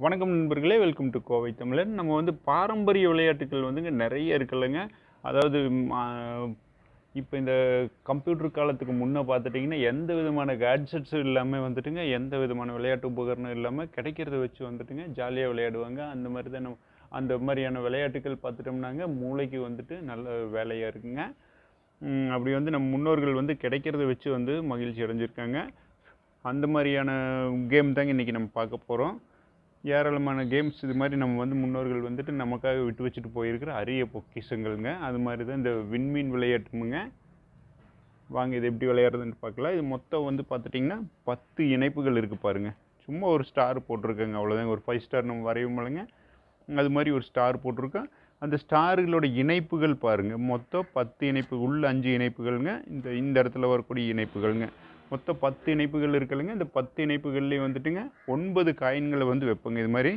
வணக்கம் நண்பர்களே welcome to Kovai தமிழன் நம்ம வந்து பாரம்பரிய விளையாட்டுகள் வந்துங்க நிறைய இருக்குல்லங்க அதாவது இப்போ இந்த கம்ப்யூட்டர் காலத்துக்கு முன்னே பார்த்துட்டிங்கன்னா எந்த விதமான கேட்ஜெட்ஸும் இல்லாமல் வந்துட்டுங்க எந்த விதமான விளையாட்டு உபகரணம் இல்லாமல் கிடைக்கிறத வச்சு வந்துட்டுங்க ஜாலியாக விளையாடுவாங்க அந்த மாதிரி தான் நம்ம அந்த மாதிரியான விளையாட்டுகள் பார்த்துட்டோம்னாங்க மூளைக்கு வந்துட்டு நல்ல வேலையாக இருக்குங்க ம், அப்படி வந்து நம்ம முன்னோர்கள் வந்து கிடைக்கிறத வச்சு வந்து மகிழ்ச்சி அடைஞ்சிருக்காங்க அந்த மாதிரியான கேம் தாங்க இன்றைக்கி நம்ம பார்க்க போகிறோம் ஏராளமான கேம்ஸ் இது மாதிரி நம்ம வந்து முன்னோர்கள் வந்துட்டு நமக்காக விட்டு வச்சுட்டு போயிருக்கிற அரிய பொக்கிஷங்கள்ங்க அது மாதிரி தான் இந்த விண்மீன் விளையாட்டுமுங்க வாங்க இது எப்படி விளையாடுறதுன்னு பார்க்கலாம் இது மொத்தம் வந்து பார்த்துட்டிங்கன்னா பத்து இணைப்புகள் இருக்குது பாருங்கள் சும்மா ஒரு ஸ்டார் போட்டிருக்கேங்க அவ்வளோதாங்க ஒரு ஃபைவ் ஸ்டார் நம்ம வரையுமில்லங்க அது மாதிரி ஒரு ஸ்டார் போட்டிருக்கேன் அந்த ஸ்டார்களோட இணைப்புகள் பாருங்கள் மொத்தம் பத்து இணைப்பு உள்ள அஞ்சு இணைப்புகள்ங்க இந்த இந்த இடத்துல வரக்கூடிய இணைப்புகள்ங்க மொத்தம் பத்து இணைப்புகள் இருக்குல்லங்க இந்த பத்து இணைப்புகள்லேயும் வந்துட்டுங்க ஒன்பது காயின்களை வந்து வைப்போங்க இது மாதிரி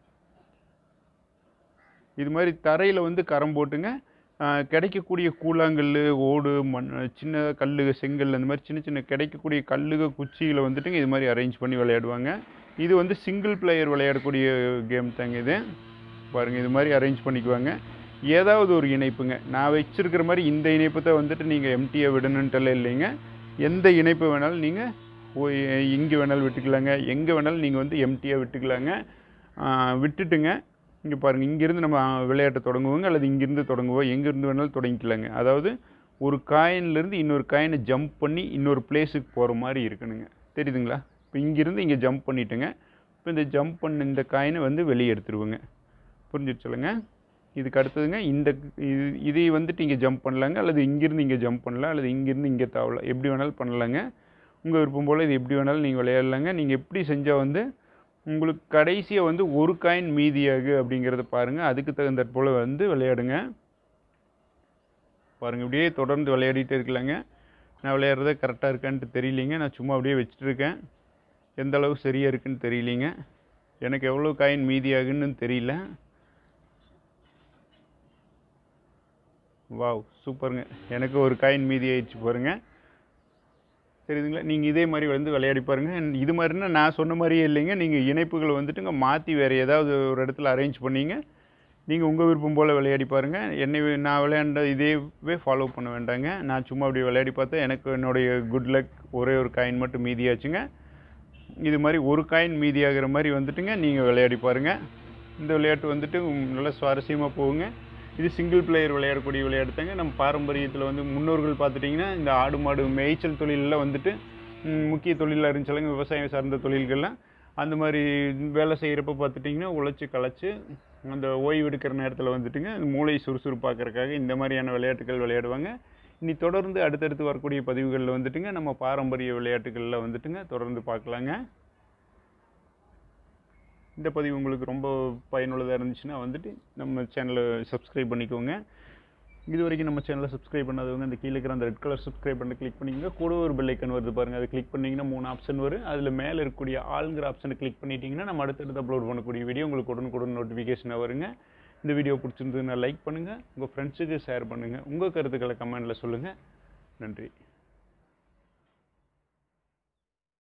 இது மாதிரி தரையில் வந்து கரம் போட்டுங்க ஆஹ், கிடைக்கக்கூடிய கூழாங்கல் ஓடு மண் சின்ன கல் செங்கல் அந்த மாதிரி சின்ன சின்ன கிடைக்கக்கூடிய கல்லுக குச்சிகளை வந்துட்டுங்க இது மாதிரி அரேஞ்ச் பண்ணி விளையாடுவாங்க இது வந்து சிங்கிள் பிளேயர் விளையாடக்கூடிய கேம் தாங்க இது பாருங்கள் இது மாதிரி அரேஞ்ச் பண்ணிக்குவாங்க ஏதாவது ஒரு இணைப்புங்க நான் வச்சிருக்கிற மாதிரி இந்த இணைப்பு தான் வந்துட்டு நீங்கள் எம்டியை விடணுன்ட்டெல்லாம் இல்லைங்க எந்த இணைப்பு வேணாலும் நீங்கள் போய் இங்கே வேணாலும் விட்டுக்கலாங்க எங்கே வேணாலும் நீங்கள் வந்து எம்டியாக விட்டுக்கலாங்க ஆஹ் விட்டுட்டுங்க இங்கே பாருங்கள் இங்கேருந்து நம்ம விளையாட்டை தொடங்குவோங்க அல்லது இங்கேருந்து தொடங்குவோம் எங்கேருந்து வேணாலும் தொடங்கிக்கலாங்க அதாவது ஒரு காயின்லேருந்து இன்னொரு காயினை ஜம்ப் பண்ணி இன்னொரு பிளேஸுக்கு போகிற மாதிரி இருக்கணுங்க தெரியுதுங்களா இப்போ இங்கேருந்து இங்கே ஜம்ப் பண்ணிட்டுங்க இப்போ இந்த ஜம்ப் பண்ண இந்த காயினை வந்து வெளியே எடுத்துருவோங்க புரிஞ்சிடுச்சுலங்க இதுக்கு அடுத்ததுங்க இந்த இது இதை வந்துட்டு இங்கே ஜம்ப் பண்ணலாங்க அல்லது இங்கேருந்து இங்கே ஜம்ப் பண்ணலாம் அல்லது இங்கேருந்து இங்கே தாவலாம் எப்படி வேணாலும் பண்ணலாங்க உங்கள் விருப்பம் போல் இது எப்படி வேணாலும் நீங்கள் விளையாடலாங்க நீங்கள் எப்படி செஞ்சால் வந்து உங்களுக்கு கடைசியாக வந்து ஒரு காயின் மீதியாகு அப்படிங்கிறத பாருங்கள் அதுக்கு தகுந்தாற் போல் வந்து விளையாடுங்க பாருங்கள் இப்படியே தொடர்ந்து விளையாடிட்டே இருக்கலாங்க நான் விளையாடுறதே கரெக்டாக இருக்கான்ட்டு தெரியலிங்க நான் சும்மா அப்படியே வச்சுட்டு இருக்கேன் எந்த அளவு சரியாக இருக்குன்னு தெரியலிங்க எனக்கு எவ்வளோ காயின் மீதியாகுன்னு தெரியல வாவ் சூப்பருங்க எனக்கு ஒரு காயின் மீதி ஆயிடுச்சு பாருங்க தெரியுதுங்களா நீங்கள் இதே மாதிரி வந்து விளையாடி பாருங்க இது மாதிரினா நான் சொன்ன மாதிரியே இல்லைங்க நீங்கள் இணைப்புகளை வந்துட்டுங்க மாற்றி வேறு ஏதாவது ஒரு இடத்துல அரேஞ்ச் பண்ணீங்க நீங்கள் உங்கள் விருப்பம் போல் விளையாடி பாருங்கள் என்னை நான் விளையாண்ட இதேவே ஃபாலோ பண்ண வேண்டாங்க நான் சும்மா அப்படி விளையாடி பார்த்தா எனக்கு என்னுடைய குட் லக் ஒரே ஒரு காயின் மட்டும் மீதியாச்சுங்க இது மாதிரி ஒரு காயின் மீதியாகிற மாதிரி வந்துட்டுங்க நீங்கள் விளையாடி பாருங்கள் இந்த விளையாட்டு வந்துட்டு உம், நல்லா சுவாரஸ்யமாக போகுங்க இது சிங்கிள் பிளேயர் விளையாடக்கூடிய விளையாட்டு தாங்க நம்ம பாரம்பரியத்தில் வந்து முன்னோர்கள் பார்த்துட்டிங்கன்னா இந்த ஆடு மாடு மேய்ச்சல் தொழிலெலாம் வந்துட்டு ம், முக்கிய தொழிலாக இருந்துச்சுலங்க விவசாயம் சார்ந்த தொழில்கள்லாம் அந்த மாதிரி வேலை செய்கிறப்ப பார்த்துட்டிங்கன்னா உழைச்சி களைச்சி அந்த ஓய்வு எடுக்கிற நேரத்தில் வந்துட்டுங்க அந்த மூளை சுறுசுறுப்பாக்கிறதுக்காக இந்த மாதிரியான விளையாட்டுகள் விளையாடுவாங்க இனி தொடர்ந்து அடுத்தடுத்து வரக்கூடிய பதிவுகளில் வந்துட்டுங்க நம்ம பாரம்பரிய விளையாட்டுகளில் வந்துட்டுங்க தொடர்ந்து பார்க்கலாங்க இந்த பதிவு உங்களுக்கு ரொம்ப பயனுள்ளதாக இருந்துச்சுன்னா வந்துட்டு நம்ம சேனலை சப்ஸ்கிரைப் பண்ணிக்கோங்க இது வரைக்கும் நம்ம சேனலை சப்ஸ்கிரைப் பண்ணாதவங்க அந்த கீழே இருக்கிற அந்த ரெட் கலர் சப்ஸ்கிரைப் பண்ணி கிளிக் பண்ணிங்க கூட ஒரு பெல் ஐக்கன் வருது பாருங்கள் அதை கிளிக் பண்ணிங்கன்னா மூணு ஆப்ஷன் வரும் அதில் மேலே இருக்கக்கூடிய ஆளுங்கிற ஆப்ஷனை கிளிக் பண்ணிட்டீங்கன்னா நம்ம அடுத்தடுத்து அப்லோட் பண்ணக்கூடிய வீடியோ உங்களுக்கு உடனுக்குடன் நோட்டிஃபிகேஷனாக வருங்க இந்த வீடியோ பிடிச்சிருந்ததுன்னா லைக் பண்ணுங்கள் உங்கள் ஃப்ரெண்ட்ஸுக்கு ஷேர் பண்ணுங்கள் உங்கள் கருத்துக்களை கமெண்டில் சொல்லுங்கள் நன்றி